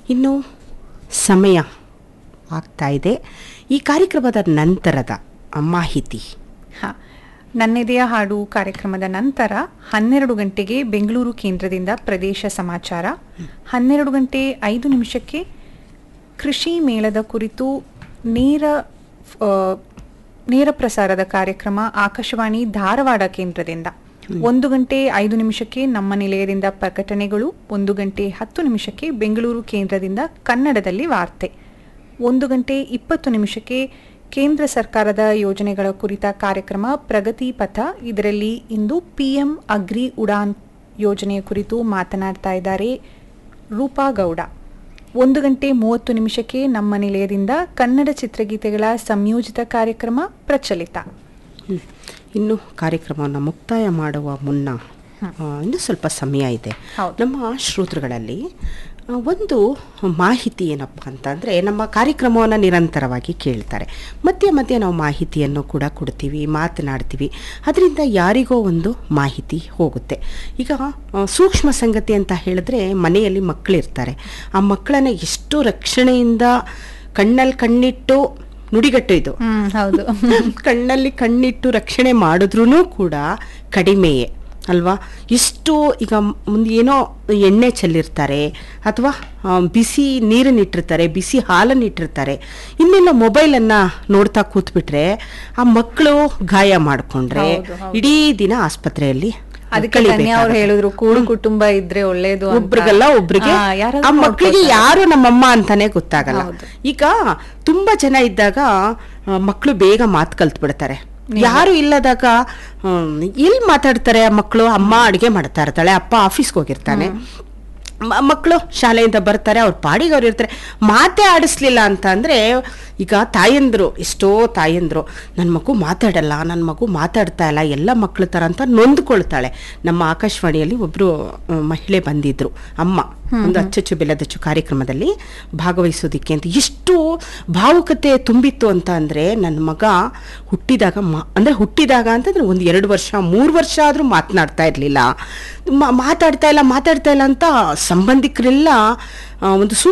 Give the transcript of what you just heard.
ಇನ್ನು ಸಮಯ ಆಗ್ತಾ ಇದೆ ಈ ಕಾರ್ಯಕ್ರಮದ ನಂತರದ ಮಾಹಿತಿ ಹಾ ನನ್ನೆದೆಯ ಹಾಡು ಕಾರ್ಯಕ್ರಮದ ನಂತರ ಹನ್ನೆರಡು ಗಂಟೆಗೆ ಬೆಂಗಳೂರು ಕೇಂದ್ರದಿಂದ ಪ್ರದೇಶ ಸಮಾಚಾರ ಹನ್ನೆರಡು ಗಂಟೆ ಐದು ನಿಮಿಷಕ್ಕೆ ಕೃಷಿ ಮೇಳದ ಕುರಿತು ನೇರ ಆ, ನೇರ ಪ್ರಸಾರದ ಕಾರ್ಯಕ್ರಮ ಆಕಾಶವಾಣಿ ಧಾರವಾಡ ಕೇಂದ್ರದಿಂದ ಒಂದು ಗಂಟೆ ಐದು ನಿಮಿಷಕ್ಕೆ ನಮ್ಮ ನಿಲಯದಿಂದ ಪ್ರಕಟಣೆಗಳು ಒಂದು ಗಂಟೆ ಹತ್ತು ನಿಮಿಷಕ್ಕೆ ಬೆಂಗಳೂರು ಕೇಂದ್ರದಿಂದ ಕನ್ನಡದಲ್ಲಿ ವಾರ್ತೆ ಒಂದು ಗಂಟೆ ಇಪ್ಪತ್ತು ನಿಮಿಷಕ್ಕೆ ಕೇಂದ್ರ ಸರ್ಕಾರದ ಯೋಜನೆಗಳ ಕುರಿತ ಕಾರ್ಯಕ್ರಮ ಪ್ರಗತಿ ಪಥ ಇದರಲ್ಲಿ ಇಂದು ಪಿಎಂ ಅಗ್ರಿ ಉಡಾನ್ ಯೋಜನೆಯ ಕುರಿತು ಮಾತನಾಡ್ತಾ ಇದ್ದಾರೆ ರೂಪಾ ಗೌಡ ಒಂದು ಗಂಟೆ ಮೂವತ್ತು ನಿಮಿಷಕ್ಕೆ ನಮ್ಮ ನಿಲಯದಿಂದ ಕನ್ನಡ ಚಿತ್ರಗೀತೆಗಳ ಸಂಯೋಜಿತ ಕಾರ್ಯಕ್ರಮ ಪ್ರಚಲಿತ ಹ್ಮ್. ಇನ್ನು ಕಾರ್ಯಕ್ರಮವನ್ನು ಮುಕ್ತಾಯ ಮಾಡುವ ಮುನ್ನ ಆ, ಇನ್ನು ಸ್ವಲ್ಪ ಸಮಯ ಇದೆ ಹೌದು. ನಮ್ಮ ಶ್ರೋತೃಗಳಲ್ಲಿ ಆ, ಒಂದು ಮಾಹಿತಿ ಏನಪ್ಪ ಅಂತಂದರೆ ನಮ್ಮ ಕಾರ್ಯಕ್ರಮವನ್ನು ನಿರಂತರವಾಗಿ ಕೇಳ್ತಾರೆ ಮಧ್ಯೆ ಮಧ್ಯೆ ನಾವು ಮಾಹಿತಿಯನ್ನು ಕೂಡ ಕೊಡ್ತೀವಿ ಮಾತನಾಡ್ತೀವಿ ಅದರಿಂದ ಯಾರಿಗೋ ಒಂದು ಮಾಹಿತಿ ಹೋಗುತ್ತೆ ಈಗ ಆ, ಸೂಕ್ಷ್ಮ ಸಂಗತಿ ಅಂತ ಹೇಳಿದ್ರೆ ಮನೆಯಲ್ಲಿ ಮಕ್ಕಳಿರ್ತಾರೆ ಆ ಮಕ್ಕಳನ್ನ ಎಷ್ಟು ರಕ್ಷಣೆಯಿಂದ ಕಣ್ಣಲ್ಲಿ ಕಣ್ಣಿಟ್ಟು ನುಡಿಗಟ್ಟು ಇದು ಹ್ಮ್ ಹೌದು ಕಣ್ಣಲ್ಲಿ ಕಣ್ಣಿಟ್ಟು ರಕ್ಷಣೆ ಮಾಡಿದ್ರೂ ಕೂಡ ಕಡಿಮೆಯೇ ಅಲ್ವಾ ಇಷ್ಟು ಈಗ ಮುಂದೆ ಏನೋ ಎಣ್ಣೆ ಚೆಲ್ಲಿರ್ತಾರೆ ಅಥವಾ ಆ, ಬಿಸಿ ನೀರನ್ನ ಇಟ್ಟಿರ್ತಾರೆ ಬಿಸಿ ಹಾಲನ್ನು ಇಟ್ಟಿರ್ತಾರೆ ಇನ್ನೆಲ್ಲ ಮೊಬೈಲನ್ನು ನೋಡ್ತಾ ಕೂತ್ಬಿಟ್ರೆ ಆ ಮಕ್ಕಳು ಗಾಯ ಮಾಡಿಕೊಂಡ್ರೆ ಹೌದು, ಹೌದು. ಇಡೀ ದಿನ ಆಸ್ಪತ್ರೆಯಲ್ಲಿ ಅದಕ್ಕೆ ಕನ್ಯಾ ಅವ್ರು ಕಳೀಬೇಕಾಗತ್ತೆ. ಹೇಳಿದ್ರು ಕೂಡು ಕುಟುಂಬ ಇದ್ರೆ ಒಳ್ಳೇದು ಅಂತ. ಒಬ್ರಿಗಲ್ಲ ಒಬ್ರಿಗೆ ಆ, ಯಾರಾದ್ರೂ ಆ ಮಕ್ಕಳಿಗೆ ನೋಡ್ಕೊತಾರೆ. ಯಾರು ನಮ್ಮಮ್ಮ ಅಂತಾನೆ ಗೊತ್ತಾಗಲ್ಲ ಹೌದು. ಈಗ ತುಂಬಾ ಜನ ಇದ್ದಾಗ ಮಕ್ಕಳು ಬೇಗ ಮಾತು ಕಲ್ತ್ ಬಿಡ್ತಾರೆ ಯಾರು ಇಲ್ಲದಾಗ ಎಲ್ಲಿ ಮಾತಾಡ್ತಾರೆ ಆ ಮಕ್ಕಳು ಅಮ್ಮ ಅಡುಗೆ ಮಾಡ್ತಾ ಇರ್ತಾಳೆ ಅಪ್ಪ ಆಫೀಸ್ಗೆ ಹೋಗಿರ್ತಾನೆ ಮಕ್ಕಳು ಶಾಲೆಯಿಂದ ಬರ್ತಾರೆ ಅವ್ರ ಪಾಡಿಗೆ ಅವ್ರು ಇರ್ತಾರೆ ಮಾತೇ ಆಡಿಸ್ಲಿಲ್ಲ ಅಂತ ಅಂದರೆ ಈಗ ತಾಯಂದ್ರು ಎಷ್ಟೋ ತಾಯಂದ್ರು ನನ್ನ ಮಗು ಮಾತಾಡಲ್ಲ ನನ್ನ ಮಗು ಮಾತಾಡ್ತಾ ಇಲ್ಲ ಎಲ್ಲ ಮಕ್ಳ ಥರ ಅಂತ ನೊಂದ್ಕೊಳ್ತಾಳೆ ನಮ್ಮ ಆಕಾಶವಾಣಿಯಲ್ಲಿ ಒಬ್ಬರು ಮಹಿಳೆ ಬಂದಿದ್ರು ಅಮ್ಮ ಒಂದು ಅಚ್ಚಚ್ಚು ಬೆಲ್ಲದಚ್ಚು ಕಾರ್ಯಕ್ರಮದಲ್ಲಿ ಭಾಗವಹಿಸೋದಿಕ್ಕೆ ಅಂತ ಎಷ್ಟು ಭಾವುಕತೆ ತುಂಬಿತ್ತು ಅಂತ ಅಂದರೆ ನನ್ನ ಮಗ ಹುಟ್ಟಿದಾಗ ಮಾ ಅಂದರೆ ಹುಟ್ಟಿದಾಗ ಅಂತಂದ್ರೆ ಒಂದು ಎರಡು ವರ್ಷ ಮೂರು ವರ್ಷ ಆದರೂ ಮಾತನಾಡ್ತಾ ಇರಲಿಲ್ಲ ಮಾತಾಡ್ತಾ ಇಲ್ಲ ಮಾತಾಡ್ತಾ ಇಲ್ಲ ಅಂತ ಸಂಬಂಧಿಕರೆಲ್ಲ ಆ, ಒಂದು